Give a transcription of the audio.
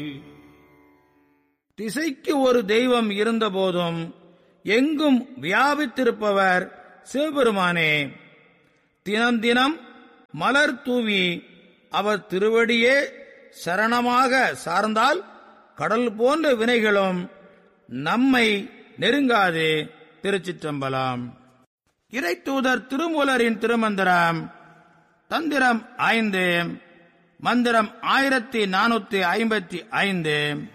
திசைக்கு ஒரு தெய்வம் இருந்தபோதும் எங்கும் வியாபித்திருப்பவர் சிவபெருமானே தினம் தினம் மலர் தூவி அவர் திருவடியே சரணமாக சார்ந்தால் கடல் போன்ற வினைகளும் நம்மை நெருங்காது திருச்சிற்றம்பலம் இறைத்தூதர் திருமூலரின் திருமந்திரம் தந்திரம் ஐந்து மந்திரம் ஆயிரத்தி நானூத்தி ஐம்பத்தி ஐந்து